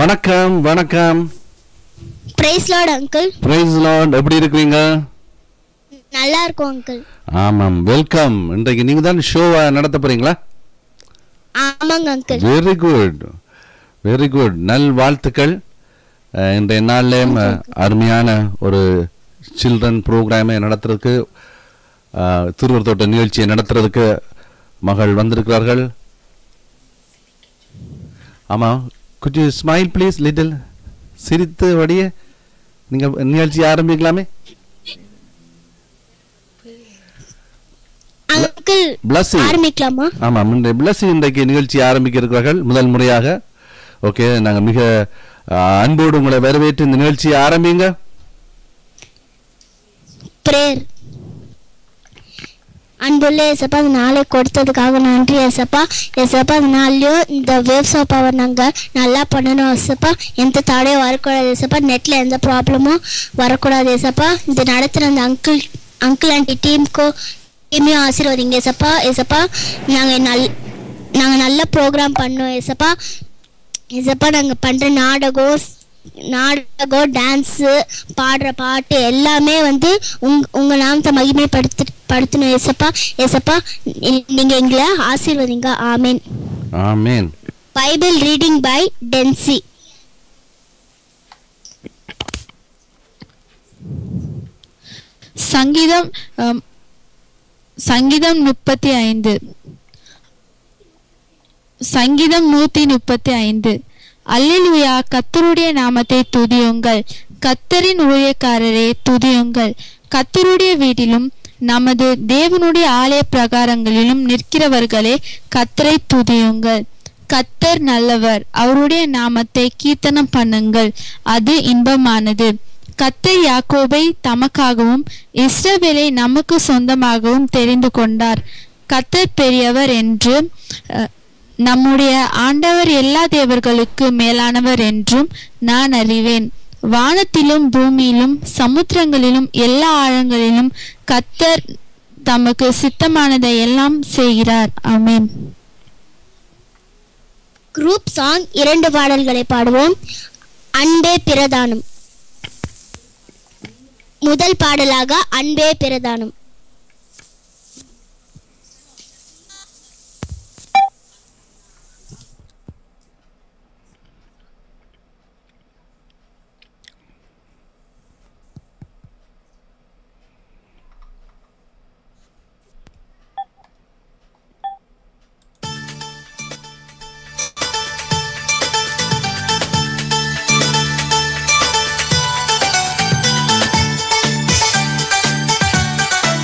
வணக்கம் வணக்கம் praise Lord uncle praise Lord எப்படி இருக்கிறீங்க நல்லா இருக்கும் அங்கிள் ஆமாம் வெல்கம் இன்றைக்கு நீங்க தான் ஷோவை நடத்த போறீங்களா ஆமாங்க uncle very good very good நல் வாழ்த்துக்கள் அஹ், இன்றைய நாள்லேயும் அஹ், அருமையான ஒரு சில்ட்ரன் ப்ரோக்ராமை நடத்துறதுக்கு அஹ், திருவர் தோட்ட நிகழ்ச்சியை நடத்துறதுக்கு மகள் வந்திருக்கிறார்கள் ஆமாம் good you smile please little சிரித்து வடிய நீங்க நிகழ்ச்சி ஆரம்பிக்கலாமே அங்கிள் Blessing. ஆரம்பிக்கலாமா ஆமாம் இன்றைய பிளஸ் இன்றைக்கு நிகழ்ச்சி ஆரம்பிக்க இருக்கிறார்கள் முதல் முறையாக ஓகே நாங்க மிக அஹ், அன்போடு உங்களை வரவேற்று இந்த நிகழ்ச்சியை ஆரம்பிங்க பிரேயர் அன்புள்ள ஏசப்பா இந்த நாளை கொடுத்ததுக்காக நன்றி ஏசப்பா ஏசப்பா இந்த நாள்லயும் இந்த வேவ் சோப்பாவை நாங்கள் நல்லா பண்ணணும் ஏசப்பா எந்த தடையும் வரக்கூடாது ஏசப்பா நெட்டில் எந்த ப்ராப்ளமும் வரக்கூடாது ஏசப்பா இந்த நடத்துகிற அந்த அங்கிள் அங்கிள் ஆண்டி டீமுக்கோ டீமையும் ஆசீர்வதிங்க ஏசப்பா ஏசப்பா நாங்கள் நல் நாங்கள் நல்ல ப்ரோக்ராம் பண்ணோம் ஏசப்பா ஏசப்பா நாங்கள் பண்ணுற நாடகம் நாடகம் டான்ஸு பாடுற பாட்டு எல்லாமே வந்து உங் உங்கள் நாமத்தை மகிமைப்படுத்து படுத்தணும் ஏசப்பா ஏசப்பா நீ- நீங்க எங்களை ஆசீர்வதிங்க amen amen Bible reading by Dency சங்கீதம் அம், சங்கீதம் முப்பத்தி ஐந்து சங்கீதம் நூத்தி முப்பத்தி ஐந்து அல்லேலூயா கத்தருடைய நாமத்தை துதியுங்கள் கத்தரின் ஊழியக்காரரே துதியுங்கள் கத்தருடைய வீட்டிலும் நமது தேவனுடைய ஆலய பிரகாரங்களிலும் நிற்கிறவர்களே கத்தரை துதியுங்கள் கத்தர் நல்லவர் அவருடைய நாமத்தை கீர்த்தனம் பண்ணுங்கள் அது இன்பமானது கத்தர் யாக்கோபை தமக்காகவும் இஸ்ரவேலை நமக்கு சொந்தமாகவும் தெரிந்து கொண்டார் கத்தர் பெரியவர் என்று அஹ், நம்முடைய ஆண்டவர் எல்லா தேவர்களுக்கு மேலானவர் என்றும் நான் அறிவேன் வானத்திலும் பூமியிலும் சமுத்திரங்களிலும் எல்லா ஆழங்களிலும் கத்தர் தமக்கு சித்தமானதை எல்லாம் செய்கிறார் ஆமென் குரூப் சாங் இரண்டு பாடல்களை பாடுவோம் அன்பே பிரதானம் முதல் பாடலாக அன்பே பிரதானம் அன்பே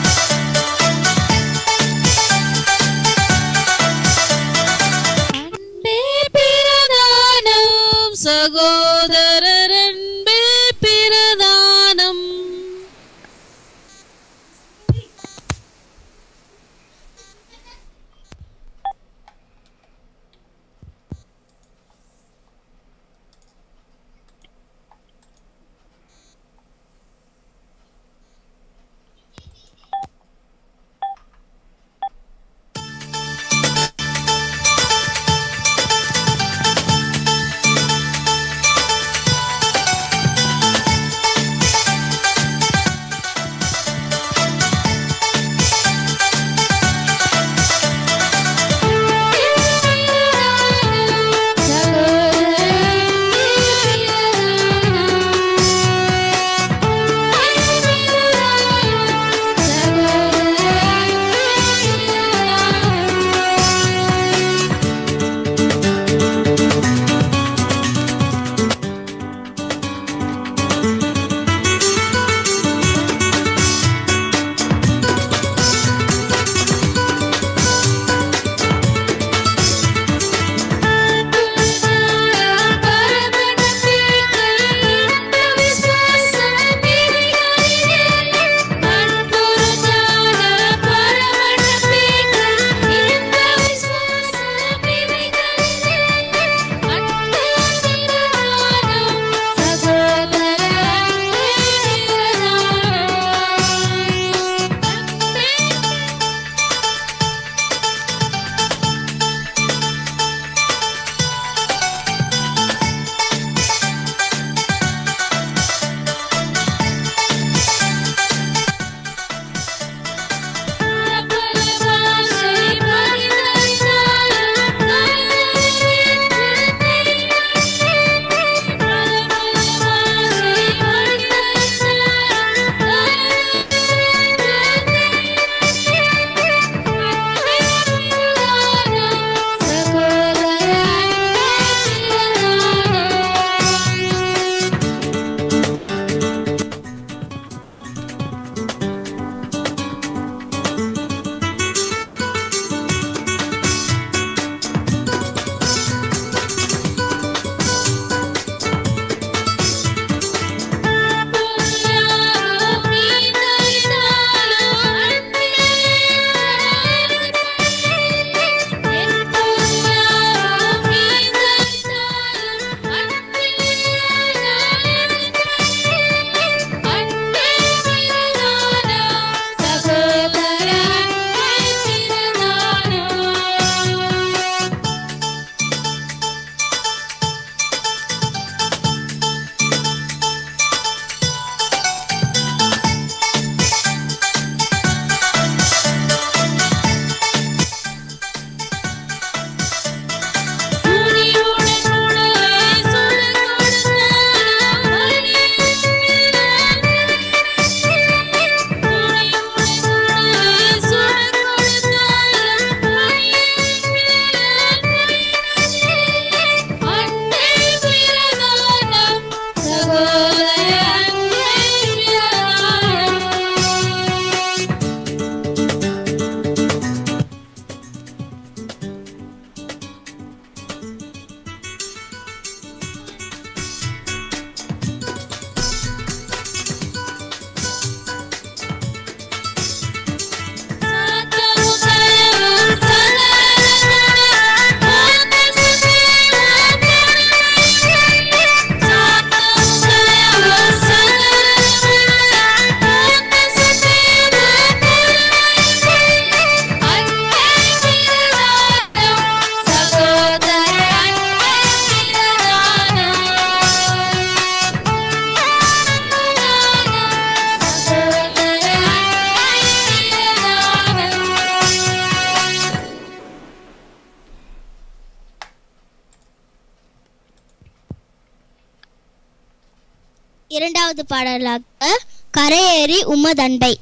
இரண்டாவது பாடலாக கரையேறி உமதன்பை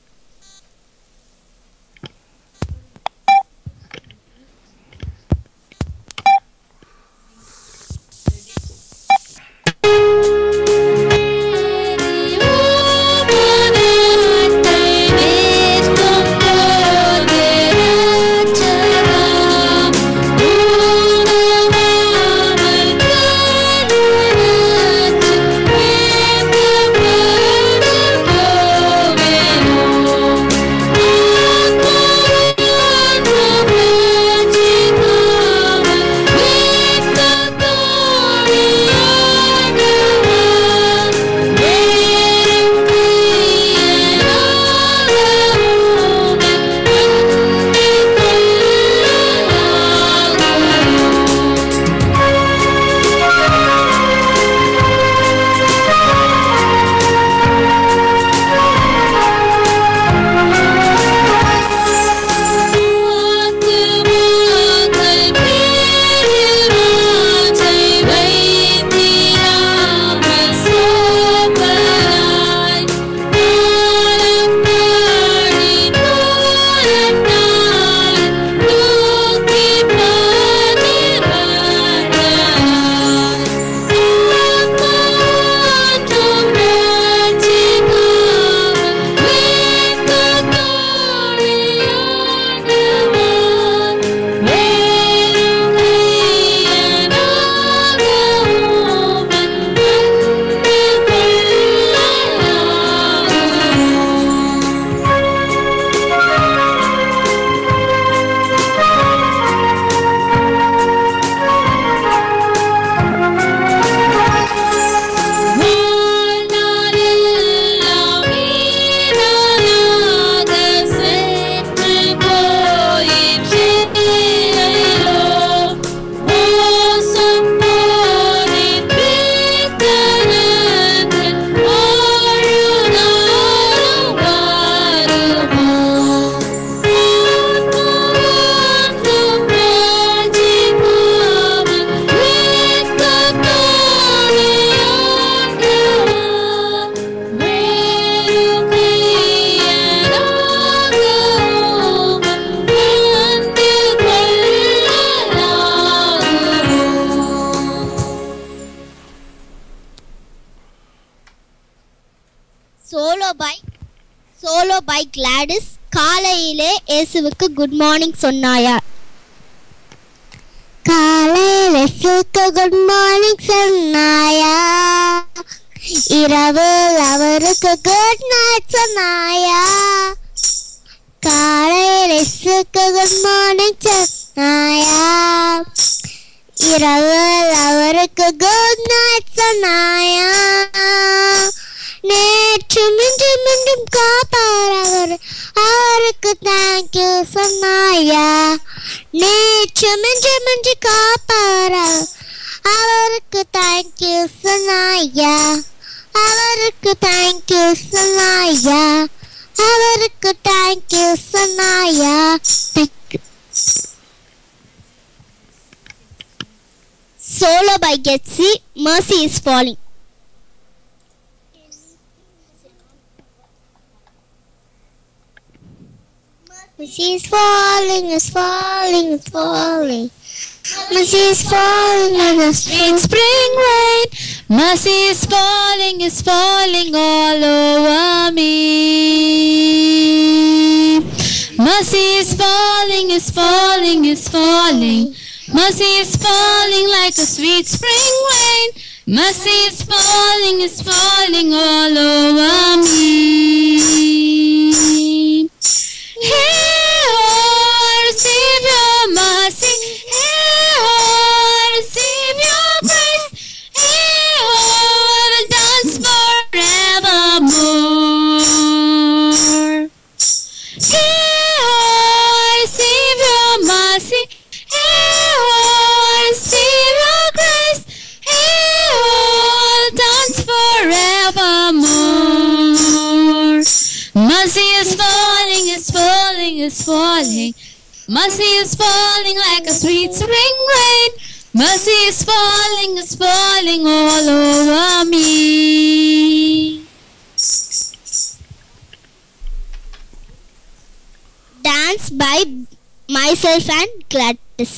solo by solo by Gladys காலையிலே இயேசுவுக்கு குட் மார்னிங் சொன்னாயா காலையில் இயேசுவுக்கு குட் மார்னிங் சொன்னாயா இரவு அவருக்கு குட் நைட் சொன்னாயா காலையில் இயேசுவுக்கு குட் மார்னிங் சொன்னாயா இரவு அவருக்கு குட் நைட் சொன்னாயா நேற்று மின்றும் மின்றும் காப்பார் அவர் அவருக்கு தேங்க்யூ சொன்னாயா நேற்று மின்று மின்று காப்பார் அவர் அவருக்கு தேங்க்யூ சொன்னாயா அவருக்கு தேங்க்யூ சொன்னாயா அவருக்கு தேங்க்யூ சொன்னாயா thank you Solo by Getsi, Mercy is Falling. Mercy is falling, is falling, is falling. Mercy is falling like a In spring rain, mercy is falling, is falling all over me. Mercy is falling, is falling, is falling. Mercy is falling like a sweet spring rain. Mercy is falling, is falling all over me. Hey, oh, receive your mercy. Hey, oh, receive your grace. Hey, oh, will dance forevermore. Hey, oh, receive your mercy. Hey, oh, receive your grace. Hey, oh, dance forevermore. Mercy is falling, is falling, is falling. Mercy is falling like a sweet spring rain. Mercy is falling, is falling all over me. Dance by myself and Gladys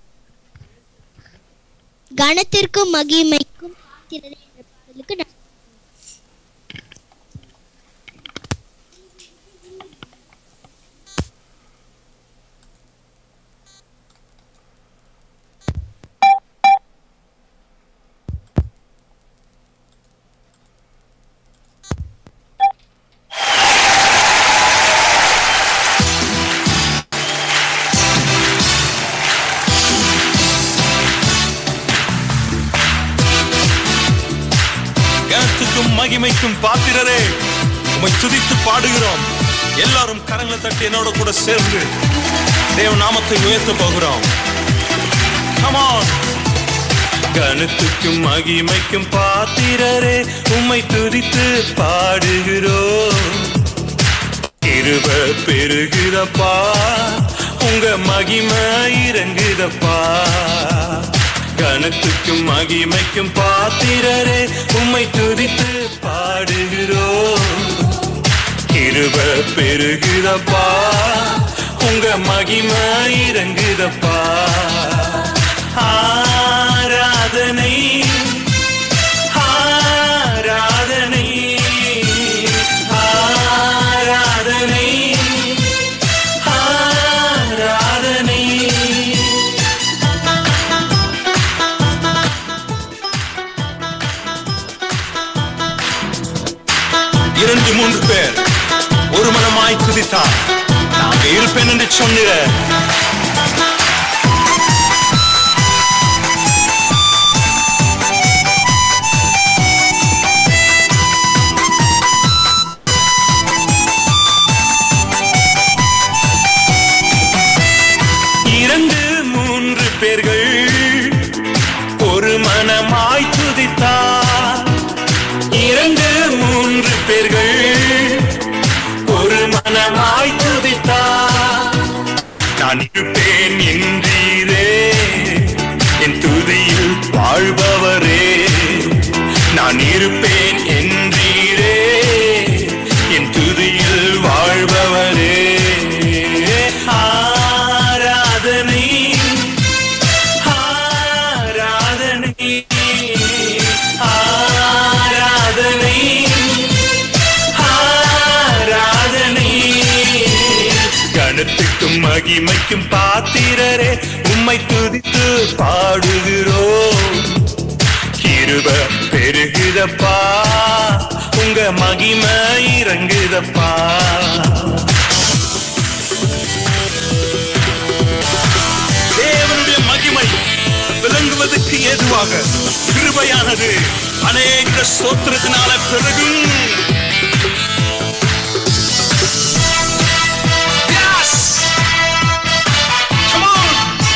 கணத்திற்கும் மகிமைக்கும் பாத்திரரே என்ற பாடலுக்கு நான் கனத்துக்கும் மகிமைக்கும் பாத்திரரே உம்மை துதித்து பாடுகிறோம் எல்லாரும் கரங்களை தட்டி என்னோட கூட சேர்ந்து தேவ நாமத்தை உயர்த்த போகிறோம் Come on. கனத்துக்கும் மகிமைக்கும் பாத்திரரே உம்மை துதித்து பாடுகிறோம் கிருப பெருகுதப்பா உங்க மகிமை இறங்குதப்பா கனத்துக்கும் மகிமைக்கும் பாத்திரரே உம்மை துதித்து பாடுகிறோம் கிருப பெருகுதப்பா உங்க மகிமை இறங்குதப்பா ஆராதனை ஆராதனை ஆராதனை ஆராதனை இரண்டு மூன்று பேர் ஒரு மனமாய் துதித்தார் நாங்க இருப்பேன் என்று சொன்னிற இரண்டு மூன்று பேர்கள் ஒரு மனமாய் துதித்தார் இரண்டு மூன்று பேர்கள் ஒரு மனமாய் துதித்தார் நான் இருப்பேன் என்றீரே என் துதியில் வாழ்பவரே நான் இருப்பேன் என்றீரே என் துதியில் வாழ்பவரே ஆராதனை ஆராதனை ஆராதனை ஆராதனை கணத்துக்கும் மகிமைக்கும் பாத்திரரே உம்மை துதித்து பாடுகிறோம் கிருப பெருகுதப்பா உங்க மகிமை இறங்குதப்பா தேவனுடைய மகிமை விளங்குவதற்கு ஏதுவாக கிருபையானது அநேக சோத்திரத்தினால பெருகும் Yes! Come on!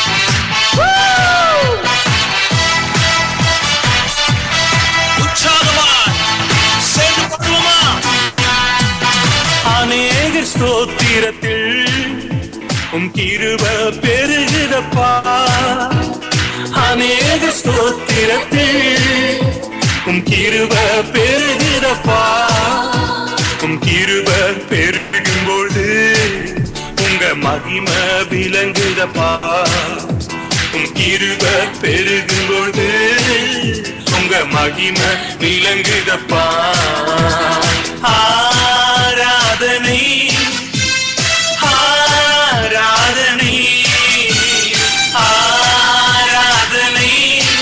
உற்சாகமாய் சேர்ந்து பாடுவோமா? அநேக ஸ்தோத்திரத்தில் உம் கிருப பெருகுதப்பா அநேக ஸ்தோத்திரத்தில் உம் கிருப பெருகுதப்பா உம் கிருப பெருகும்போது உங்க மகிமை விளங்குதப்பா உம் கிருப பெருகும்போது உங்க மகிமை விளங்குதப்பா ஆராதனை ஆராதனை ஆராதனை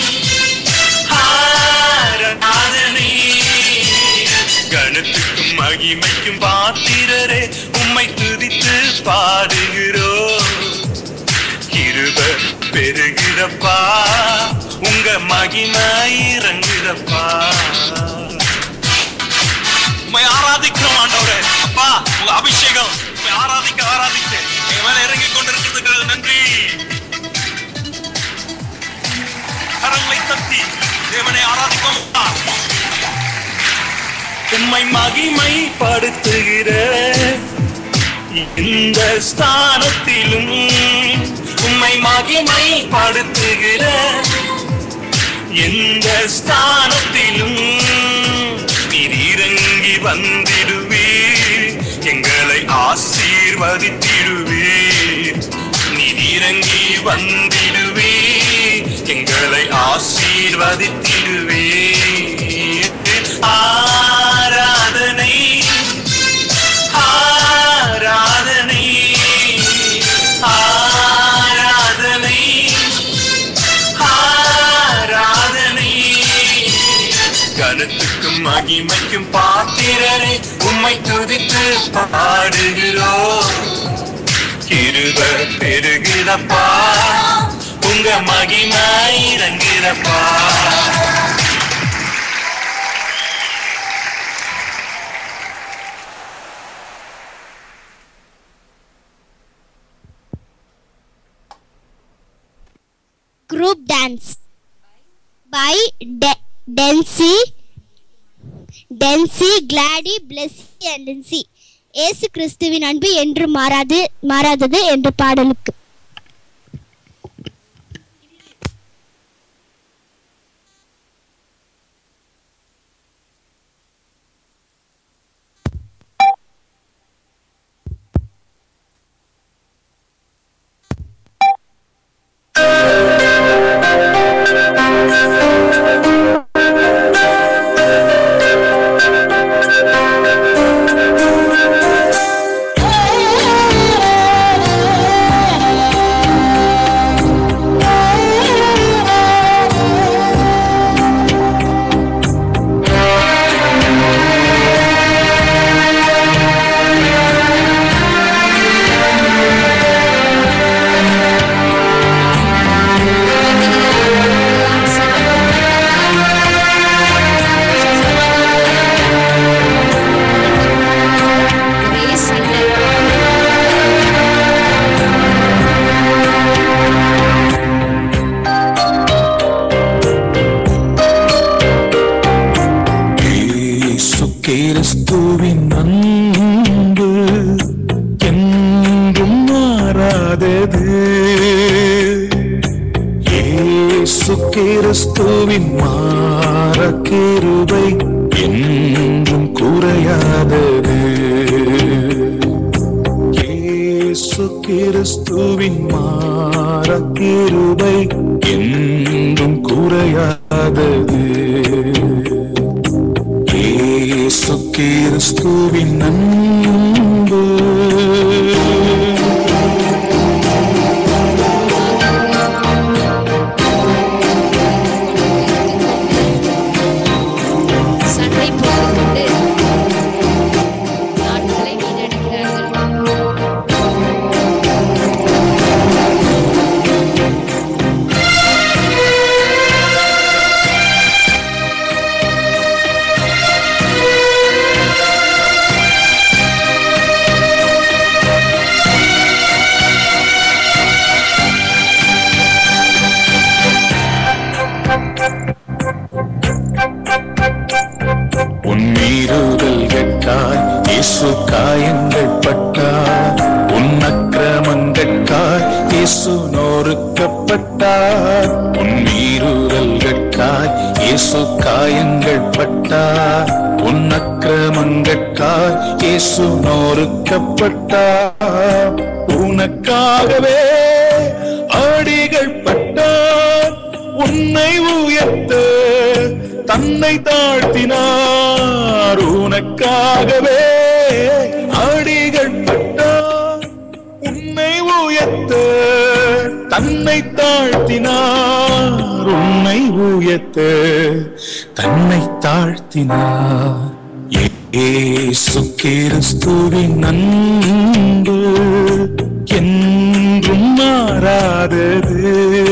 ஆராதனை கணத்துக்கும் மகிமைக்கும் பாத்திரரே உம்மை துதித்து பாடுகிறோம் கிருப பெருகிறப்பா உங்க மகிமை இறங்குதப்பா உம்மை ஆராதிக்கிறோம் ஆண்டவரே அப்பா உங்க அபிஷேகம் உம்மை ஆராதிக்க ஆராதிக்க எங்க மேல இறங்கி கொண்டிருக்கிறதுக்கு நன்றி கரங்களை தட்டி தேவனை ஆராதிப்போம் உம்மை மகிமை படுத்துகிற இந்த ஸ்தானத்திலும் உம்மை மகிமை படுத்துகிற எந்த ஸ்தானத்திலும் நீர் இறங்கி வந்திடுவீர் எங்களை ஆசீர்வதித்திடுவீர் நீர் இறங்கி வந்திடுவீர் எங்களை ஆசீர்வதித்திடுவீர் ஆராதனை ஆராதனை ஆராதனை ஆராதனை கனத்துக்கும் மகிமைக்கும் பாத்திரரே உம்மை துதித்து பாடுகிறோம் கிருப பெருகிறப்பா உங்க மகிமை இறங்குறப்பா group dance by De- Dency Dency Glady Blessy and Dency இயேசு கிறிஸ்துவின் அன்பு என்று மாறாது மாறாதது என்ற பாடலுக்கு இயேசு கிறிஸ்துவின் அன்பு என்றும் மாறாதது இயேசு கிறிஸ்துவின் மாற கிருபை என்றும் குறையாதது இயேசு கிறிஸ்துவின் மாற கிருபை என்றும் குறையாதது இயேசு கிறிஸ்துவின் அன்பு சண்டை போட்டுக்கொண்டு நாட்களை வீணடிக்கிறார்கள் உன் மீறுதல் கெட்டாய் இயேசு காயங்கள் பட்டார் உன் அக்கிரமங்கட்காய் இயேசு நொறுக்கப்பட்டார் உன் மீறுதல் கெட்டாய் இயேசு காயங்கள் பட்டார் உன் அக்கிரமங்கட்காய் இயேசு நொறுக்கப்பட்டார் உனக்காகவே அடிகள் பட்டார் உன்னை உயர்த்த தன்னை தாழ்த்தினார் உனக்காகவே அடிகள் பட்டார் உன்னை உயர்த்த தன்னை தாழ்த்தினார் உன்னை உயர்த்த தன்னை தாழ்த்தினார் இயேசு கிறிஸ்துவின் அன்பு என்றும் மாறாதது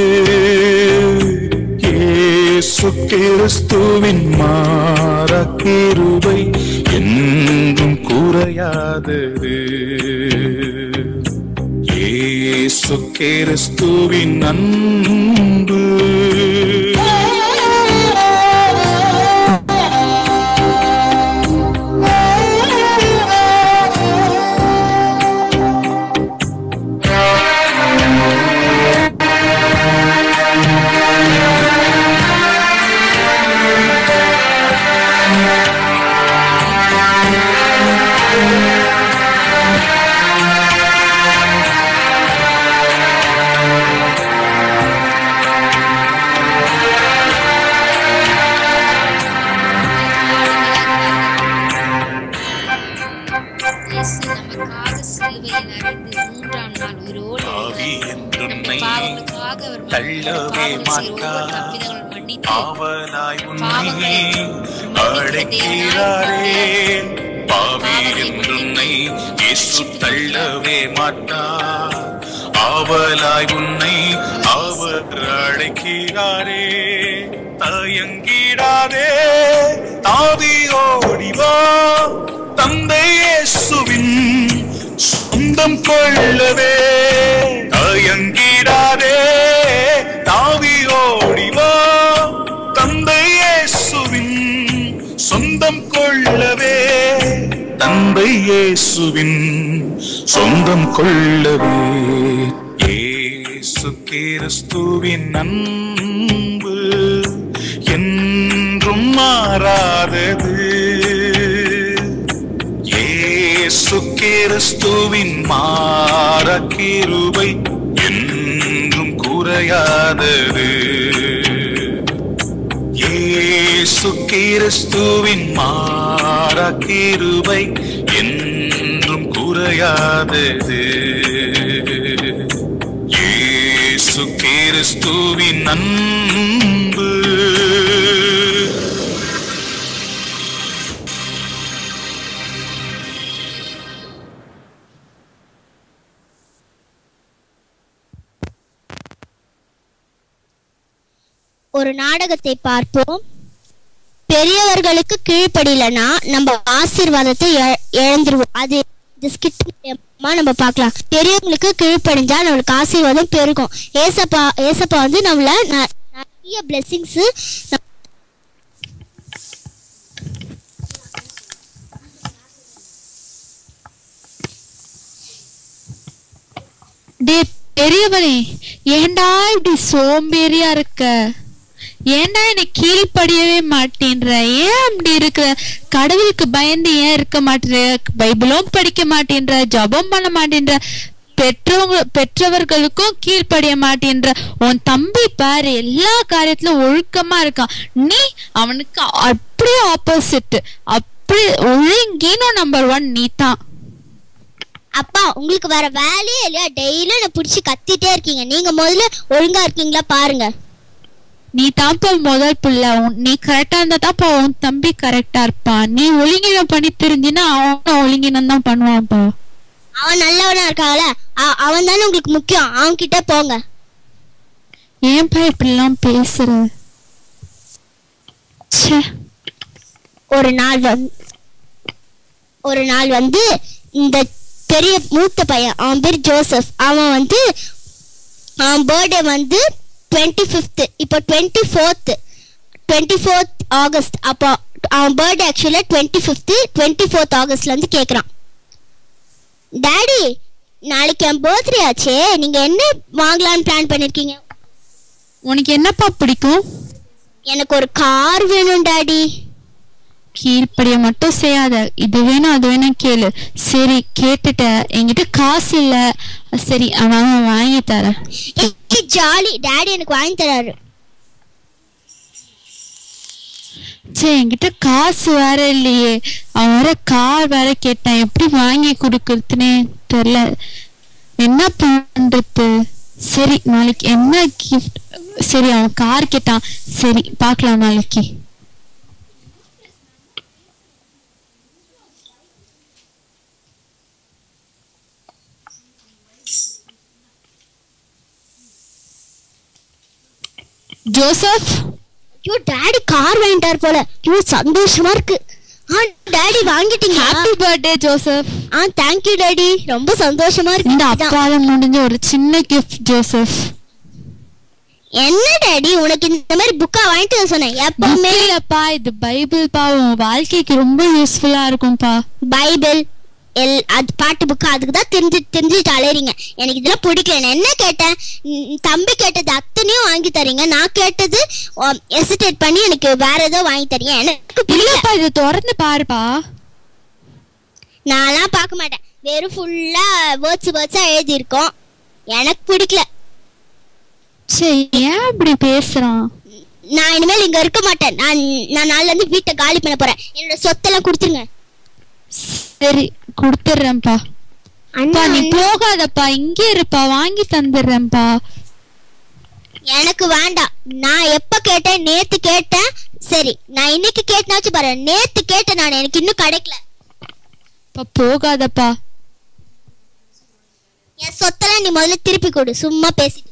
இயேசு கிறிஸ்துவின் மாற கிருபை என்றும் குறையாதது இயேசு கிறிஸ்துவின் அன்பு Thank தள்ளவே மாட்டார் ஆவலாய் உன்னை அழைக்கிறாரே பாவி என்றுன்னை இயேசு தள்ளவே மாட்டார் ஆவலாய் உன்னை அவர் அழைக்கிறாரே தயங்கிடாதே தாவி ஓடிவா தந்தை இயேசுவின் சொந்தம் கொள்ளவே தயங்கிடாதே தாவி ஓடிவா தந்தை இயேசுவின் சொந்தம் கொள்ளவே தந்தை இயேசுவின் சொந்தம் கொள்ளவே இயேசு கிறிஸ்துவின் அன்பு என்றும் மாறாதது இயேசு கிறிஸ்துவின் மாற கிருபை என்றும் குறையாதது இயேசு கிறிஸ்துவின் மாற கிருபை என்றும் குறையாதது இயேசு கிறிஸ்துவின் அன்பு ஒரு நாடகத்தை பார்ப்போம் பெரியவர்களுக்கு கீழ்ப்படியலனா நம்ம ஆசீர்வாதத்தை இழ- இழந்துருவோம் அது இந்த ஸ்கிட் மூலியமா நம்ம பார்க்கலாம் பெரியவங்களுக்கு கீழ்ப்படிஞ்சா நம்மளுக்கு ஆசீர்வாதம் பெருகும் ஏசப்பா ஏசப்பா வந்து நம்மள ந- நிறைய பிளெஸிங்ஸ் டே பெரியவனே ஏன்டா இப்படி சோம்பேறியா இருக்க ஏன்டா என்னை கீழ்ப்படியவே மாட்டேன்ற ஏன் அப்படி இருக்கிற கடவுளுக்கு பயந்து ஏன் இருக்க மாட்டேற பைபிளும் படிக்க மாட்டேன்ற ஜெபம் பண்ண மாட்டேன்ற பெற்றவங்க பெற்றவர்களுக்கும் கீழ்ப்படிய மாட்டேன்ற உன் தம்பி பாரு எல்லா காரியத்திலும் ஒழுக்கமா இருக்கான் நீ அவனுக்கு அப்படியே ஆப்போசிட் அப்படி ஒழுங்கினும் நம்பர் ஒன் நீ தான் அப்பா உங்களுக்கு வேற வேலையே இல்லையா டெய்லியும் என்ன பிடிச்சி கத்திட்டே இருக்கீங்க நீங்க முதல்ல ஒழுங்கா இருக்கீங்களா பாருங்க நீ தான்ப்பா முதல் புள்ள உன்- நீ கரெக்டா இருந்தா தான்ப்பா உன் தம்பி கரெக்டா இருப்பான் நீ ஒழுங்கினம் பண்ணி தெரிஞ்சினா அவன் ஒழுங்கினம் தான் பண்ணுவான்ப்பா அவன் நல்லவனா இருக்காங்கல்ல அ- அவன் தானே உங்களுக்கு முக்கியம் அவன் கிட்ட போங்க ஏன்பா இப்படிலாம் பேசுற ச்சே ஒரு நாள் வந்து ஒரு நாள் வந்து இந்த பெரிய மூத்த பையன் அவன் பேர் ஜோசப் அவன் வந்து அவன் பர்த்டே வந்து டுவெண்ட்டி ஃபிஃப்த்து இப்போ twenty fourth twenty fourth August அப்போ அவன் பர்த்டே ஆக்சுவலாக டுவெண்ட்டி ஃபிஃப்த்து டுவெண்ட்டி ஃபோர்த் ஆகஸ்ட்லேருந்து கேட்குறான் டாடி நாளைக்கு என் பர்த்டே ஆச்சே நீங்கள் என்ன வாங்கலாம்னு பிளான் பண்ணியிருக்கீங்க உனக்கு என்னப்பா பிடிக்கும் எனக்கு ஒரு கார் வேணும் டாடி கீழ்ப்படிய மட்டும் செய்யாத இது வேணும் அது வேணும் கேளு சரி கேட்டுட்ட என்கிட்ட காசு இல்ல சரி அவன் வாங்கி தரேன் ஏ ஜாலி டாடி எனக்கு வாங்கி தராரு சே என்கிட்ட காசு வேற இல்லையே அவன் வேற கார் வேற கேட்டான் எப்படி வாங்கி கொடுக்கறதுனே தெரியல என்ன பண்றது சரி நாளைக்கு என்ன கிஃப்ட் சரி அவன் கார் கேட்டான் சரி பார்க்கலாம் நாளைக்கு ஜோசப் ஐயோ டாடி கார் வாங்கிட்டார் போல ஐயோ சந்தோஷமா இருக்கு ஆ டாடி வாங்கிட்டீங்க ஹாப்பி பர்த்டே ஜோசப் ஆ தேங்க்யூ டாடி ரொம்ப சந்தோஷமா இருக்கு இந்த இதான். அப்பால முடிஞ்ச ஒரு சின்ன கிஃப்ட் ஜோசப் என்ன டாடி உனக்கு இந்த மாதிரி புக்கா வாங்கிட்டு வர சொன்னேன் எப்பவுமே இல்லப்பா இது பைபிள் பா உன் வாழ்க்கைக்கு ரொம்ப யூஸ்ஃபுல்லா இருக்கும்பா பைபிள் எல் அது பாட்டு புக்கு அதுக்கு தான் தெரிஞ்சு தெரிஞ்சுட்டு அலையறீங்க எனக்கு இதெல்லாம் பிடிக்கல நான் என்ன கேட்டேன் ம், தம்பி கேட்டது அத்தனையும் வாங்கி தரீங்க நான் கேட்டது எசிடேட் பண்ணி எனக்கு வேற ஏதோ வாங்கி தரீங்க எனக்கு பிடிக்கல இல்லப்பா இது திறந்து பாருப்பா நான்லாம் பார்க்க மாட்டேன் வெறும் ஃபுல்லா வேர்ட்ஸ் வேர்ட்ஸா எழுதி இருக்கோம் எனக்கு பிடிக்கல சரி ஏன் இப்படி பேசுறான் நான் இனிமேல் இங்க இருக்க மாட்டேன் நான் நான் நாள்ல இருந்து வீட்டை காலி பண்ண போறேன் என்னோட சொத்தெல்லாம் கொடுத்துருங்க சரி கொடுத்துட்றேன்ப்பா அண்ணா அப்பா நீ போகாதப்பா இங்கே இருப்பா வாங்கி தந்துடுறேன்ப்பா எனக்கு வேண்டாம் நான் எப்ப கேட்டேன் நேத்து கேட்டேன் சரி நான் இன்னைக்கு கேட்டனாச்சும் பாரு நேத்து கேட்டேன் நான் எனக்கு இன்னும் கிடைக்கல அப்பா போகாதப்பா என் சொத்தெல்லாம் நீ முதல்ல திருப்பி கொடு சும்மா பேசிட்டு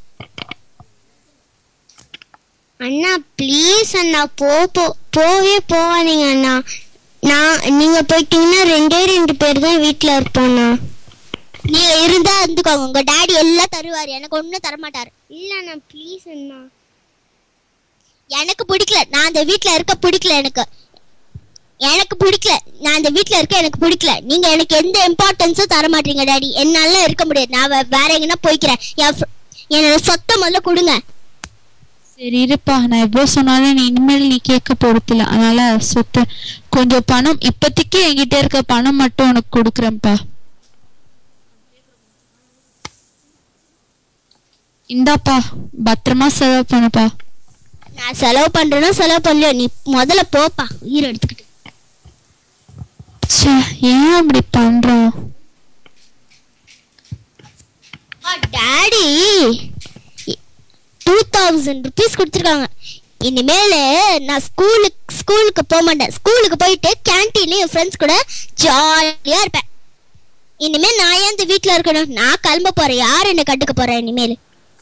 அண்ணா ப்ளீஸ் அண்ணா போ போ போவே போகாதீங்க அண்ணா நான் நீங்க போயிட்டீங்கன்னா ரெண்டே ரெண்டு பேர் தான் வீட்ல இருப்போம்ண்ணா நீங்க இருந்தா இருந்துக்கோங்க உங்க டாடி எல்லாம் தருவாரு எனக்கு ஒண்ணும் தர மாட்டாரு இல்ல அண்ணா ப்ளீஸ் அண்ணா எனக்கு பிடிக்கல நான் அந்த வீட்ல இருக்க பிடிக்கல எனக்கு எனக்கு பிடிக்கல நான் அந்த வீட்ல இருக்க எனக்கு பிடிக்கல நீங்க எனக்கு எந்த இம்பார்ட்டன்ஸும் தர மாட்டீங்க டாடி என்னால இருக்க முடியாது நான் வே- வேற எங்கன்னா போய்க்கிறேன் என் fr- என்னோட சொத்தை முதல்ல கொடுங்க சரி இருப்பா நான் எவ்வளவு சொன்னாலும் நீ இனிமேல் நீ கேட்க போறதில்ல அதனால சொத்து கொஞ்சம் பணம் இப்போதைக்கு என்கிட்ட இருக்க பணம் மட்டும் உனக்கு கொடுக்குறேன்ப்பா இந்தாப்பா பத்திரமா செலவு பண்ணுப்பா நான் செலவு பண்றேனோ செலவு பண்ணலையோ நீ முதல்ல போப்பா உயிர் எடுத்துக்கிட்டு ச்சே ஏன் அப்படி பண்றோம் டாடி டூ தௌசண்ட் ருபீஸ் கொடுத்துருக்காங்க இனிமேல் நான் ஸ்கூலுக்கு ஸ்கூலுக்கு போக மாட்டேன் ஸ்கூலுக்கு போயிட்டு கேன்டீன்ல என் ஃப்ரெண்ட்ஸ் கூட ஜாலியா இருப்பேன் இனிமேல் நான் ஏன் இந்த வீட்டில் இருக்கணும் நான் கிளம்ப போறேன் யார் என்ன கட்டுக்க போறேன் இனிமேல்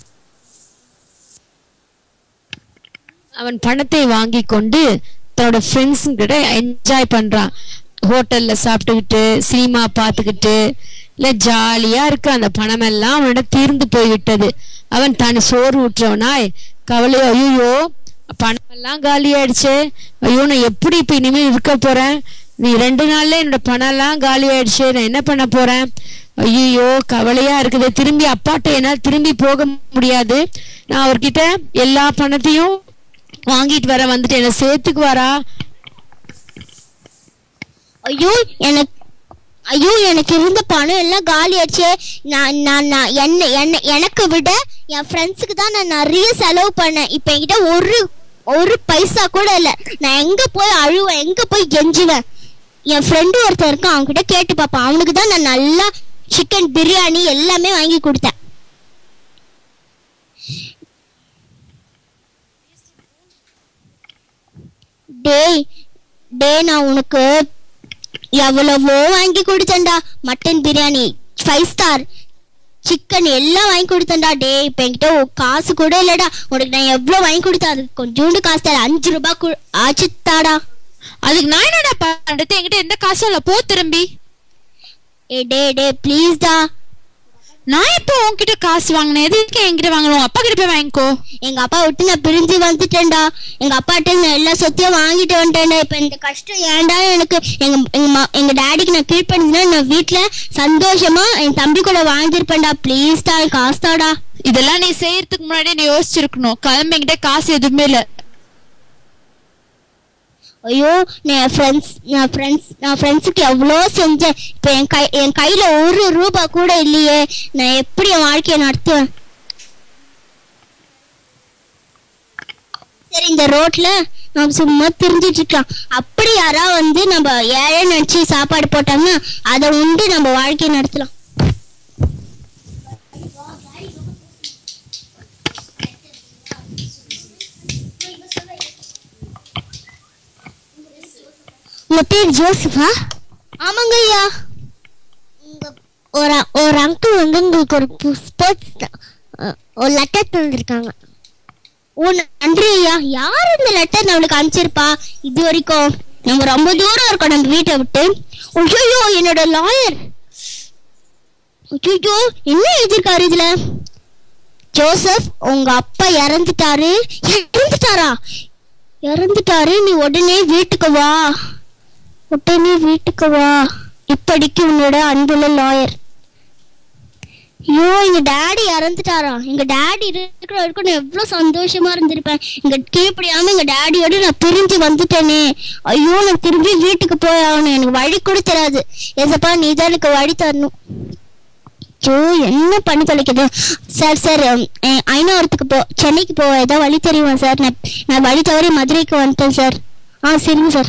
அவன் பணத்தை வாங்கி கொண்டு தன்னோட ஃப்ரெண்ட்ஸ் கிட்ட என்ஜாய் பண்றான் ஹோட்டல்ல சாப்பிட்டுக்கிட்டு சினிமா பார்த்துக்கிட்டு இல்ல ஜாலியா இருக்கு அந்த பணமெல்லாம் அவனோட தீர்ந்து போய்விட்டது அவன் தான் சோறு ஊற்றவனாய் கவலையோ ஐயோ பணமெல்லாம் காலி ஆயிடுச்சு ஐயோ நான் எப்படி இப்ப இனிமேல் இருக்க போறேன் நீ ரெண்டு நாள்ல என்னோட பணம் எல்லாம் காலி ஆயிடுச்சு நான் என்ன பண்ண போறேன் ஐயோ கவலையா இருக்குது திரும்பி அப்பாட்ட என்னால் திரும்பி போக முடியாது நான் அவர்கிட்ட எல்லா பணத்தையும் வாங்கிட்டு வர வந்துட்டு என்ன சேர்த்துக்கு வரா ஐயோ எனக்கு ஐயோ எனக்கு இருந்த பணம் எல்லாம் காலி ஆச்சே நான் நான் நான் என்ன என்ன எனக்கு விட என் ஃப்ரெண்ட்ஸுக்கு தான் நான் நிறைய செலவு பண்ணேன் இப்போ என்கிட்ட ஒரு ஒரு பைசா கூட இல்லை நான் எங்க போய் அழுவேன் எங்க போய் கெஞ்சுவேன் என் ஃப்ரெண்டு ஒருத்தன் இருக்கான் அவன்கிட்ட கேட்டு பார்ப்பேன் அவனுக்கு தான் நான் நல்லா சிக்கன் பிரியாணி எல்லாமே வாங்கி கொடுத்தேன் டேய் டேய் நான் உனக்கு எவ்வளவோ வாங்கி கொடுத்தேன்டா mutton biryani five star chicken எல்லாம் வாங்கி கொடுத்தேன்டா டேய் இப்போ என்கிட்ட ஒரு காசு கூட இல்லடா உனக்கு நான் எவ்வளோ வாங்கி கொடுத்தேன் அது கொஞ்சோண்டு காசு தர அஞ்சு ரூபாய் கு- ஆச்சு தாடா அதுக்கு நான் என்னடா பண்றது என்கிட்ட எந்த காசும் இல்ல போ திரும்பி ஏ டே டே ப்ளீஸ்டா நான் இப்போ உன்கிட்ட காசு வாங்கினேன் எதுக்கு என்கிட்ட வாங்கணும் உன் அப்பா கிட்ட போய் வாங்கிக்கோ எங்க அப்பா விட்டு நான் பிரிஞ்சு வந்துட்டேன்டா எங்க அப்பாட்ட நான் எல்லா சொத்தையும் வாங்கிட்டு வந்துட்டேன்டா இப்ப இந்த கஷ்டம் ஏன்டா எனக்கு எங்க எங்க மா- எங்க டாடிக்கு நான் கீழ்ப்படினா நான் வீட்ல சந்தோஷமா என் தம்பி கூட வாழ்ந்திருப்பேன்டா ப்ளீஸ்டா காசு தாடா இதெல்லாம் நீ செய்யறதுக்கு முன்னாடி நீ யோசிச்சிருக்கணும் கிளம்பி என்கிட்ட காசு எதுவுமே இல்ல ஐயோ நான் என் ஃப்ரெண்ட்ஸ் நான் ஃப்ரெண்ட்ஸ் நான் ஃப்ரெண்ட்ஸுக்கு எவ்வளோ செஞ்சேன் இப்போ என் கை என் கையில் ஒரு ரூபா கூட இல்லையே நான் எப்படி என் வாழ்க்கையை நடத்துவேன் சரி இந்த ரோட்ல நம்ம சும்மா திரிஞ்சிட்டு இருக்கலாம் அப்படி யாரா வந்து நம்ம ஏழை நினச்சி சாப்பாடு போட்டாங்கன்னா அதை உண்டு நம்ம வாழ்க்கையை நடத்தலாம் உங்க பேர் ஜோசஃபா ஆமாங்க ஐயா உங்க ஒரு ஒரு அங்கிள் வந்து உங்களுக்கு ஒரு ஸ்போர்ட்ஸ் ஒரு லெட்டர் தந்திருக்காங்க ஓ நன்றி ஐயா யார் இந்த லெட்டர் நம்மளுக்கு அனுப்பிச்சிருப்பா இது வரைக்கும் நம்ம ரொம்ப தூரம் இருக்கோம் நம்ம வீட்டை விட்டு ஐயோ என்னோட லாயர் ஐயோ என்ன எழுதிருக்காரு இதுல ஜோசப் உங்க அப்பா இறந்துட்டாரு இறந்துட்டாரா இறந்துட்டாரு நீ உடனே வீட்டுக்கு வா உடனே வீட்டுக்கு வா இப்படிக்கு உன்னோட அன்புள்ள லாயர் ஐயோ எங்க டாடி இறந்துட்டாரா எங்க டாடி இருக்கிற வரைக்கும் நான் எவ்வளவு சந்தோஷமா இருந்திருப்பேன் எங்க கீழ்ப்படியாம எங்க டாடியோட நான் பிரிஞ்சு வந்துட்டேனே ஐயோ நான் திரும்பி வீட்டுக்கு போய் ஆகணும் எனக்கு வழி கூட தெரியாது ஏசப்பா நீ தான் எனக்கு வழி தரணும் ஐயோ என்ன பண்ணி தொலைக்குது சார் சார் ஐநாவரத்துக்கு போ சென்னைக்கு போக ஏதாவது வழி தெரியுமா சார் நான் நான் வழி தவறி மதுரைக்கு வந்துட்டேன் சார் ஆ சரிங்க சார்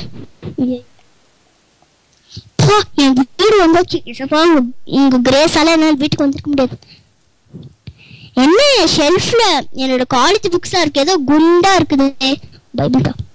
அப்பா, என் வீடு வந்தாச்சு இசப்பா இங்க கிரேஸால என்னால் வீட்டுக்கு வந்திருக்க முடியாது என்ன ஷெல்ஃப்ல என்னோட காலேஜ் புக்ஸா இருக்கு ஏதோ குண்டா இருக்குது பைபிள் தான்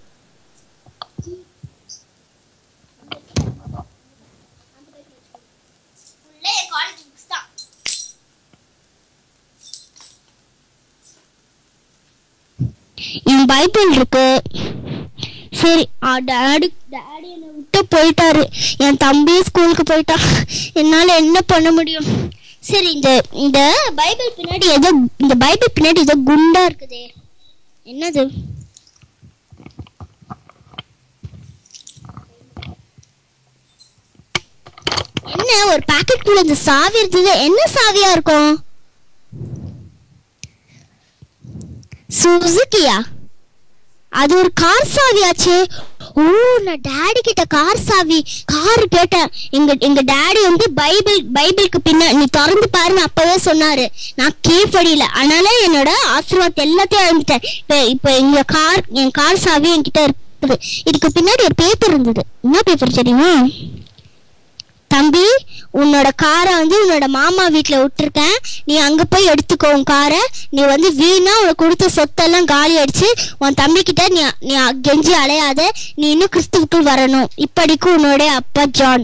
என் பைபிள் இருக்கு சரி டாடி டாடி என்னை விட்டு போயிட்டாரு என் தம்பி ஸ்கூலுக்கு போயிட்டான் என்னால என்ன பண்ண முடியும் சரி இந்த இந்த பைபிள் பின்னாடி ஏதோ இந்த பைபிள் பின்னாடி ஏதோ குண்டா இருக்குதே என்னது என்ன ஒரு பாக்கெட் குள்ள இந்த சாவி இருந்தது என்ன சாவியா இருக்கும் சுசுகியா அது ஒரு கார் சாவியாச்சே ஓ நான் டாடி கிட்ட கார் சாவி கார் கேட்டேன் எங்க எங்க டாடி வந்து பைபிள் பைபிளுக்கு பின்ன நீ திறந்து பாருன்னு அப்பவே சொன்னாரு நான் கீழ்ப்படியில அதனால என்னோட ஆசீர்வாதத்தை எல்லாத்தையும் இழந்துட்டேன் இப்ப இப்ப எங்க கார் என் கார் சாவி என்கிட்ட இருக்குது இதுக்கு பின்னாடி ஒரு பேப்பர் இருந்தது என்ன பேப்பர் தெரியுமா தம்பி உன்னோட காரை வந்து உன்னோட மாமா வீட்டில் விட்டுருக்கேன் நீ அங்கே போய் எடுத்துக்கோ உன் காரை நீ வந்து வீணா உனக்கு கொடுத்த சொத்தெல்லாம் காலி அடிச்சு உன் தம்பிக்கிட்ட நீ நீ கெஞ்சி அலையாத நீ இன்னும் கிறிஸ்துவுக்குள் வரணும் இப்படிக்கு உன்னோட அப்பா ஜான்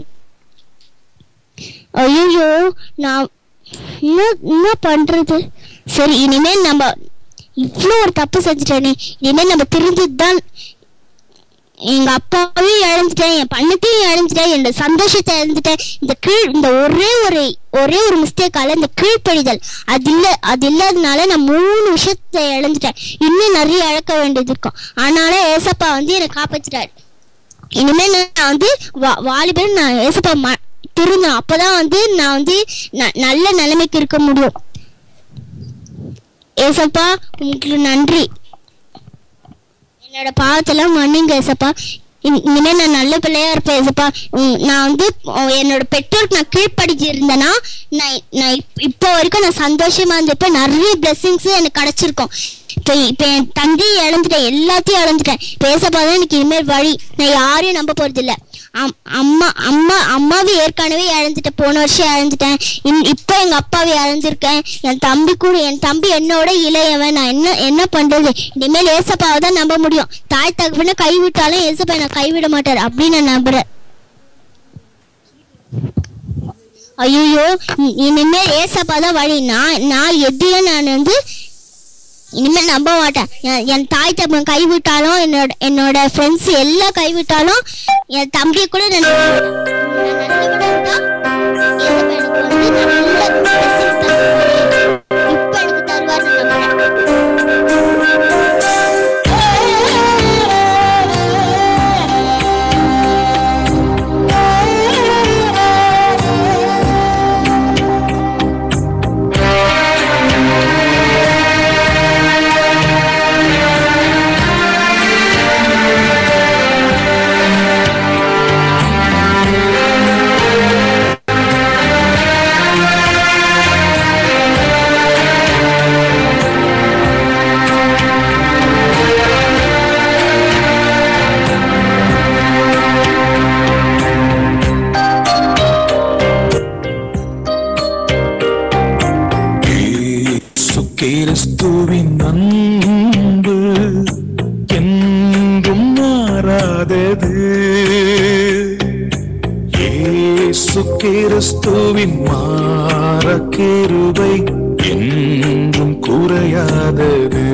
ஐயோ நான் என்ன என்ன பண்றது சரி இனிமேல் நம்ம இவ்வளோ ஒரு தப்பு செஞ்சுட்டேனே இனிமேல் நம்ம திருந்தி தான் எங்க அப்பாவையும் இழந்துட்டேன் என் பண்ணத்தையும் இழந்துட்டேன் என்னோட சந்தோஷத்தை இழந்துட்டேன் இந்த கீழ் இந்த ஒரே ஒரு ஒரே ஒரு மிஸ்டேக்கால இந்த கீழ்ப்படிதல் அது இல்ல அது இல்லாதனால நான் மூணு விஷயத்தை இழந்துட்டேன் இன்னும் நிறைய இழக்க வேண்டியது இருக்கும் ஆனால ஏசப்பா வந்து என்னை காப்பாத்திட்டாரு இனிமே நான் வந்து வா- வாலிபர் நான் ஏசப்பா ம திருந்தணும் அப்பதான் வந்து நான் வந்து ந- நல்ல நிலைமைக்கு இருக்க முடியும் ஏசப்பா உங்களுக்கு நன்றி என்னோட பாவத்தெல்லாம் மன்னிங்க ஏசப்பா இனி- இனிமே நான் நல்ல பிள்ளையா இருப்பேன் ஏசப்பா உம், நான் வந்து உம், என்னோட பெற்றோருக்கு நான் கீழ்ப்படிச்சு இருந்தேன்னா நான் நான் இப்- இப்போ வரைக்கும் நான் சந்தோஷமா இருந்திருப்பேன் நிறைய பிளெஸிங்ஸ் எனக்கு கிடைச்சிருக்கும் இப்போ இப்போ என் தந்தையை இழந்துட்டேன் எல்லாத்தையும் இழந்துட்டேன் இப்போ ஏசப்பா தான் எனக்கு இனிமேல் வழி நான் யாரையும் நம்ப போறது இல்ல அம்- அம்மா அம்மா அம்மாவை ஏற்கனவே இழந்துட்டேன் போன வருஷம் இழந்துட்டேன் இன்- இப்போ எங்க அப்பாவை இழந்திருக்கேன் என் தம்பி கூட என் தம்பி என்னோட இளையவன் நான் என்ன என்ன பண்றது இனிமேல் ஏசப்பாவை தான் நம்ப முடியும் தாய் தகவன கைவிட்டாலும் ஏசப்பா நான் கைவிட மாட்டார் அப்படின்னு நான் நம்புறேன் ஐயோ இனிமேல் ஏசப்பா தான் வழி நான் நான் எதையும் நான் வந்து இனிமேல் நம்ப மாட்டேன் என்- என் தாய் தப்பன் கைவிட்டாலும் என்னோட என்னோட ஃப்ரெண்ட்ஸ் எல்லாம் கைவிட்டாலும் என் தம்பியை கூட நான் நம்ப- நான் நல்லபடியா இருந்தா, ஏசப்பா எனக்கு வந்து நல்ல blessings தருவாரு. இப்ப எனக்கு தருவாருன்னு நம்புறேன். இயேசு கிறிஸ்துவின் அன்பு என்றும் மாறாதது இயேசு கிறிஸ்துவின் மாற கிருபை என்றும் குறையாதது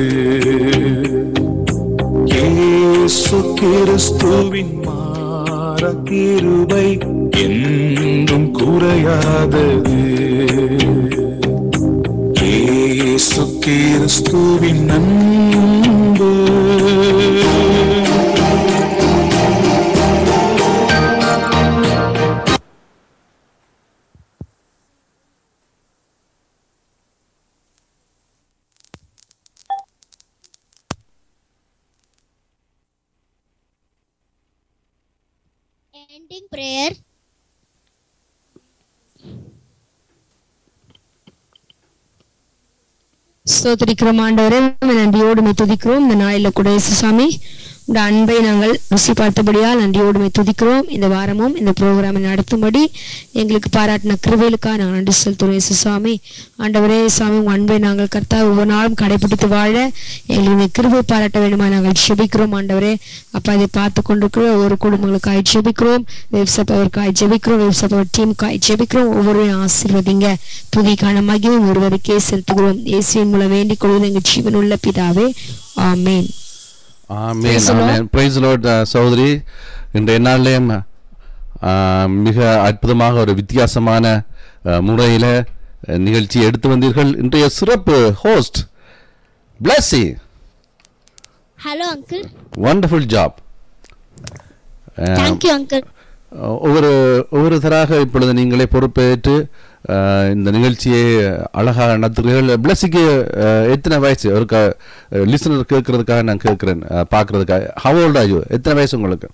இயேசு கிறிஸ்துவின் மாற கிருபை என்றும் குறையாதது இயேசு கிறிஸ்துவின் அன்பு Ending prayer. ஸ்தோத்திரிக்கிறோம் ஆண்டவரே உம்மை நன்றியோடு மே துதிக்கிறோம் இந்த நாளில் கூட இயேசு சாமி உடைய அன்பை நாங்கள் ருசி பார்த்தபடியால் நன்றியோடுமை துதிக்கிறோம் இந்த வாரமும் இந்த ப்ரோக்ராமை நடத்தும்படி எங்களுக்கு பாராட்டின கிருபைகளுக்காக நாங்கள் நன்றி செலுத்துகிறோம் இயேசு சுவாமி ஆண்டவரே சுவாமி உங்கள் அன்பை நாங்கள் கர்த்தா ஒவ்வொரு நாளும் கடைபிடித்து வாழ எங்களுக்கு நீர் கிருபை பாராட்ட வேண்டுமா நாங்கள் ஜெபிக்கிறோம் ஆண்டவரே அப்பா இதை பார்த்து கொண்டிருக்கிற ஒவ்வொரு குடும்பங்களுக்காய் ஜெபிக்கிறோம் வெப்சப்பவருக்காய் ஜெபிக்கிறோம் வெப்சப்பவர் டீமுக்காய் ஜெபிக்கிறோம் ஒவ்வொருவரையும் ஆசீர்வதிங்க துதிக்கான மகிமை ஒருவருக்கே செலுத்துகிறோம் இயேசுவின் மூலம் வேண்டிக் கொள்வது எங்கள் ஜீவனுள்ள பிதாவே amen amen Praise the Lord. Amen praise Lord சகோதரி இன்றைய நாளிலேயும் ஆஹ், மிக அற்புதமாக ஒரு வித்தியாசமான ஆஹ், முறையில அஹ், நிகழ்ச்சியை எடுத்து வந்தீர்கள் இன்றைய சிறப்பு host Blessy hello uncle wonderful job thank you uncle ஒவ்வொரு ஒவ்வொருத்தராக இப்பொழுது நீங்களே பொறுப்பேற்று அஹ், இந்த நிகழ்ச்சியை அழகாக நடத்துகிறீர்கள் பிளஸிக்கு எத்தனை வயசு ஒரு லிசனர் கேட்கறதுக்காக நான் கேட்குறேன் பார்க்கறதுக்காக ஹவ் ஓல்ட் ஆயு எத்தனை வயசு உங்களுக்கு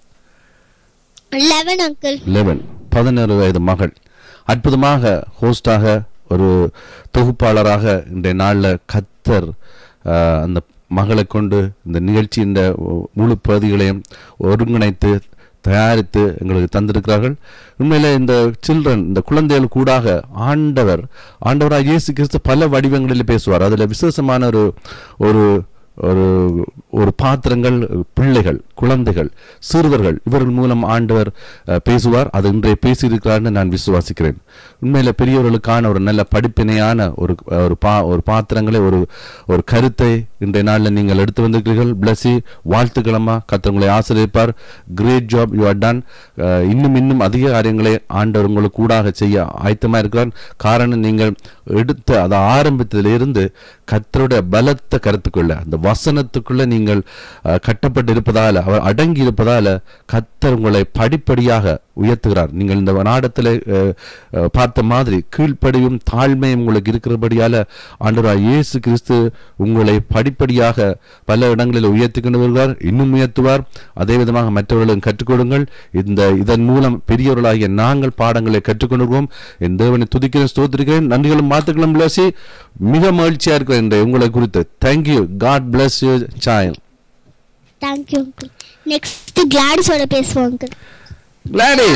லெவன் அங்கிள் லெவன் பதினோரு வயது மகள் அற்புதமாக ஹோஸ்டாக ஒரு தொகுப்பாளராக இன்றைய நாளில் கத்தர் அஹ், அந்த மகளை கொண்டு இந்த நிகழ்ச்சியின் முழு பகுதிகளையும் ஒருங்கிணைத்து தயாரித்து எங்களுக்கு தந்திருக்கிறார்கள் உண்மையில இந்த சில்ட்ரன் இந்த குழந்தைகள் கூடாக ஆண்டவர் ஆண்டவராக இயேசு கிறிஸ்து பல வடிவங்களில் பேசுவார் அதில் விசேஷமான ஒரு ஒரு ஒரு ஒரு பாத்திரங்கள் பிள்ளைகள் குழந்தைகள் சிறுவர்கள் இவர்கள் மூலம் ஆண்டவர் அஹ், பேசுவார் அது இன்றைய பேசியிருக்கிறார்னு நான் விசுவாசிக்கிறேன் உண்மையில பெரியவர்களுக்கான ஒரு நல்ல படிப்பினையான ஒரு ஒரு பா ஒரு பாத்திரங்களை ஒரு ஒரு கருத்தை இன்றைய நாளில் நீங்கள் எடுத்து வந்திருக்கிறீர்கள் பிளஸி வாழ்த்துக்கிழமா கத்தவங்களை ஆசிரியப்பார் great job you are done இன்னும் இன்னும் அதிக காரியங்களை ஆண்டவர் உங்களுக்கு கூடாக செய்ய ஆயத்தமா இருக்கிறார் காரணம் நீங்கள் எடுத்த அதை ஆரம்பித்ததிலிருந்து கத்தருடைய பலத்த கருத்துக்குள்ள அந்த வசனத்துக்குள்ள நீங்கள் அஹ், கட்டப்பட்டு இருப்பதால அவர் அடங்கி இருப்பதால கத்தர் உங்களை படிப்படியாக உயர்த்துகிறார் நீங்கள் இந்த நாடத்தில் பார்த்த மாதிரி கீழ்ப்படியும் தாழ்மையும் உங்களுக்கு இருக்கிறபடியால ஆண்டவராய் இயேசு கிறிஸ்து உங்களை படிப்படியாக பல இடங்களில் உயர்த்தி கொண்டு வருகிறார் இன்னும் உயர்த்துவார் அதே விதமாக மற்றவர்களும் கற்றுக் கொடுங்கள் இந்த இதன் மூலம் பெரியவர்களாகிய நாங்கள் பாடங்களை கற்றுக்கொண்டிருக்கோம் என் தேவனை துதிக்கிறேன் ஸ்தோத்திரிக்கிறேன் நன்றிகளும் மாத்துக்களும் பிளஸி மிக மகிழ்ச்சியா இருக்கிறேன் இந்த உங்களை குறித்து தேங்க்யூ காட் பிளஸ் யூ சாயல் தேங்க்யூ அங்கிள் நெக்ஸ்ட் கிளாடிஸோட பேசுவோம் அங்கிள் கிளாடி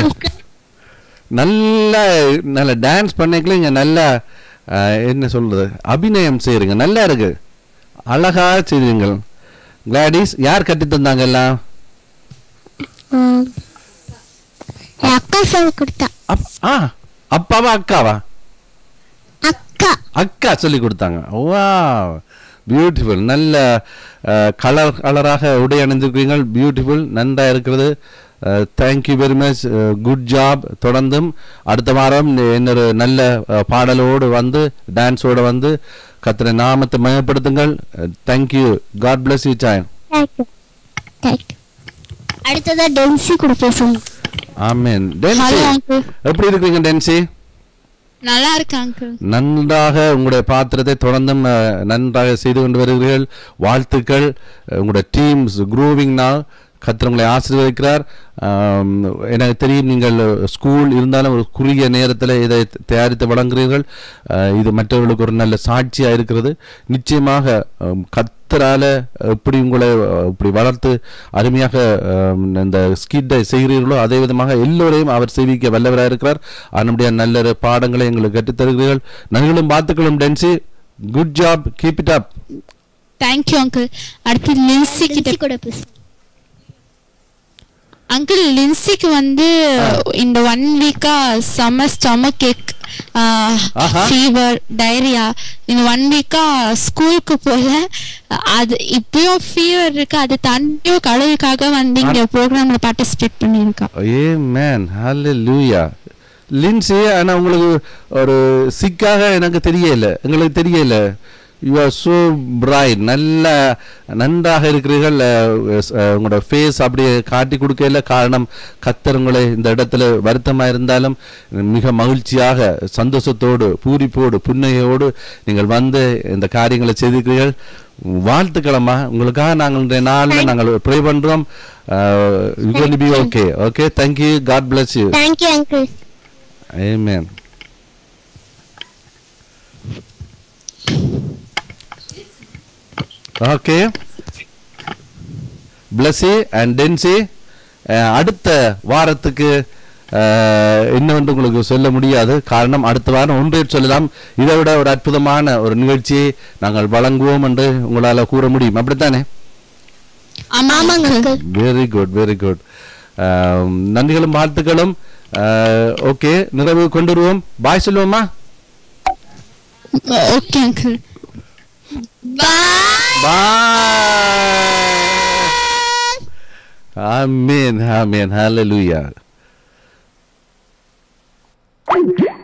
நல்லா நல்ல டான்ஸ் பண்ணிக்கல இங்க நல்லா அஹ், என்ன சொல்றது அபிநயம் செய்யுங்க நல்லா இருக்கு அழகா செய்றீங்க கிளாடிஸ் யார் கட்டி தந்தாங்க எல்லாம் என் அக்கா சொல்லி கொடுத்தா அப்- ஆ அப்பாவா அக்காவா அக்கா அக்கா சொல்லி கொடுத்தாங்க வா பியூட்டிஃபுல் நல்ல கலர் கலராக உடை அணிந்திருக்கிறீங்க பியூட்டிஃபுல் நன்றா இருக்கிறது thank you very much good job தொடர்ந்தும் அடுத்த வாரம் இன்னொரு நல்ல அஹ், பாடலோடு வந்து டான்ஸோடு வந்து கத்திர நாமத்தை மயப்படுத்துங்கள் thank you God bless you Sai thank you thank you அடுத்ததா டென்சி கூட பேசுவோம் ஆமேன் டென்சி Hello, uncle. எப்படி இருக்கிறீங்க டென்சி நல்லா இருக்கு அங்கிள் நன்றாக உங்களுடைய பாத்திரத்தை தொடர்ந்தும் அஹ், நன்றாக செய்து கொண்டு வருகிறீர்கள் வாழ்த்துக்கள் அஹ், உங்களுடைய டீம்ஸ் குரூவிங் நாள் கர்த்தர் உங்களை ஆசீர்வதிக்கிறார் ஆம், எனக்கு தெரியும் நீங்கள் ஸ்கூல் இருந்தாலும் ஒரு குறுகிய நேரத்தில் இதை தயாரித்து வழங்குகிறீர்கள் அஹ், இது மற்றவர்களுக்கு ஒரு நல்ல சாட்சியாக இருக்கிறது நிச்சயமாக அம், கர்த்தரால எப்படி உங்களை அஹ், இப்படி வளர்த்து அருமையாக அம், இந்த ஸ்கிட்டை செய்கிறீர்களோ அதே விதமாக எல்லோரையும் அவர் செய்விக்க வல்லவராக இருக்கிறார் அதனுடைய நல்ல ஒரு பாடங்களை எங்களுக்கு கற்றுத் தருகிறீர்கள் நன்றிகளும் வாழ்த்துக்களும் Dency good job keep it up thank you uncle அடுத்து லின்சி கிட்ட டென்சி கூட பேசுவோம் அங்கிள் லின்சிக்கு வந்து இந்த ஒன் வீக்கா செம்ம ஸ்டொமக் கேக் ஆஹா. ஃபீவர் டைரியா இந்த ஒன் வீக்கா ஸ்கூலுக்கு போல அது இப்பயும் ஃபீவர் இருக்கு அது தண்ணியும் கடவுளுக்காக வந்து இங்க ப்ரோக்ராம்ல பார்ட்டிசிபேட் பண்ணியிருக்கா ஏ மேன் ஹalleluya லின்சி ஆனா உங்களுக்கு ஒரு சிக்காக எனக்கு தெரியல எங்களுக்கு தெரியல யூ ஆர் so பிரைட் நல்ல நன்றாக இருக்கிறீர்கள் அஹ், அஹ், உங்களோட ஃபேஸ் அப்படியே காட்டி கொடுக்கல காரணம் கத்தர் உங்களை இந்த இடத்துல வருத்தமா இருந்தாலும் மிக மகிழ்ச்சியாக சந்தோஷத்தோடு பூரிப்போடு புன்னகையோடு நீங்கள் வந்து இந்த காரியங்களை செய்திருக்கிறீர்கள் வாழ்த்துக்களம்மா உங்களுக்காக நாங்கள் இன்றைய நாளில் நாங்கள் ப்ரே பண்றோம் you gonna be okay okay thank you God bless you thank you uncle Amen. Okay Blessy and Dency அடுத்த வாரத்துக்கு அஹ், என்னவென்று உங்களுக்கு சொல்ல முடியாது காரணம் அடுத்த வாரம் ஒன்றே சொல்லலாம் இதை விட ஒரு அற்புதமான ஒரு நிகழ்ச்சியை நாங்கள் வழங்குவோம் என்று உங்களால் கூற முடியும் அப்படித்தானே ஆமாங்க uncle very good very good நன்றிகளும் வாழ்த்துக்களும் ஓகே நிறைவு கொண்டு வருவோம் பாய் சொல்லுவோமா ஓகே அங்கிள் பாய் ஆமென் ஆமென் ஹalleluya